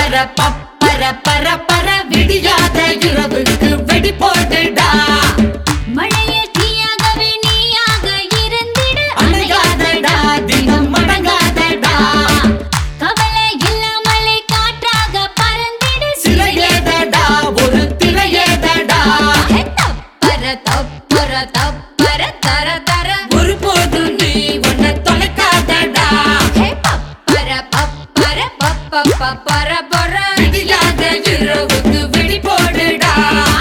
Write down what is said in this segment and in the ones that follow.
பப்பர பப்பர பர பர விடியாத இரவுக்கு வெடி போட்டுடா மழையில் தீயாகவே நீயாக இருந்திட அணையாதடா தினம் மடங்காதடா கவலை இல்லாமலே காற்றாக பறந்திடு சிலையேதடா ஒரு திரையேதடா ஹே, தப்பர தப்பர தப்பர தர தர ஒரு போது நீ உன்னை தொலைக்காதடா ஹே, பப்பர பப்பர பப்ப பப்பர பர விடியாத இரவுக்கு வெடி போடுடா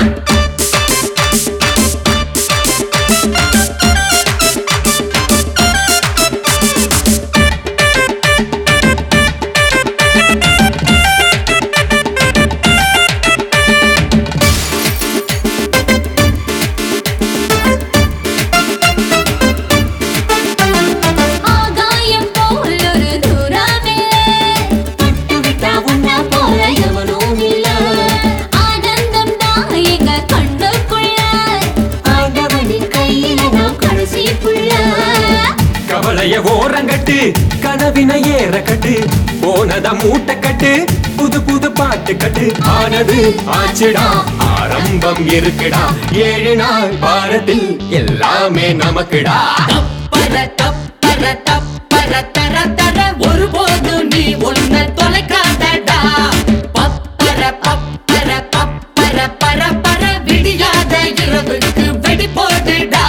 ஆகாயம் போல் ஒரு தூரமில்லை பட்டுவிட்டா உன்னை போல எவனும் இல்லை ஆனந்தம் தான் எங்க கண்ணுக்குள்ள ஆண்டவனின் கையில நாம் கடைசி புள்ள கவலைய ஓரங்கட்டு கனவினை ஏற கட்டு போனத மூட்டை கட்டு புது புது பாட்டு கட்டு ஆனது ஆச்சுடா ஆரம்பம் இருக்குடா ஏழு நாள் பாரத்தில் எல்லாமே நமக்குடா தப்பர தப்பர தப்பர தர தர ஒருபோது நீ உன்னை தொலைக்காதடா பப்பர பப்பர பப்பர பர பர விடியாத இரவுக்கு வெடி போடுடா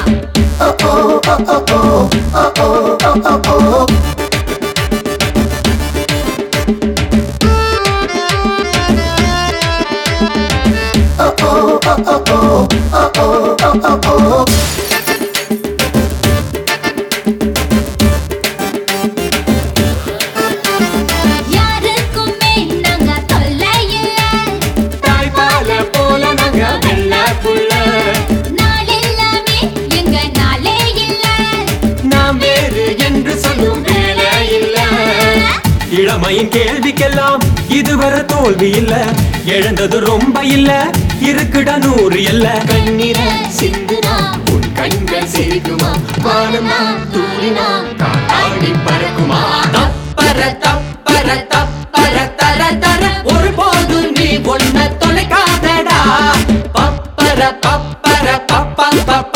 யாருக்குமே நாங்க தொல்லை இல்லை தாய்ப்பால போல நாங்க வெள்ள புள்ள நாள் எல்லாமே எங்க நாளே இல்லை நாம் வேறு என்று சொல்லும் வேலை இல்ல இளமையின் கேள்விக்கெல்லாம் இதுவரை தோல்வி இல்ல இழந்தது ரொம்ப இல்ல இருக்குடா நூறு இல்ல கண்ணீர சிந்துனா உன் கண்கள் சிரிக்குமா வானமா தூரினா காத்தாடி பறக்குமா தப்பர தப்பர தப்பர தர தர ஒருபோது நீ உன்னை தொலைக்காதடா பப்பர பப்பர பப்ப பப்ப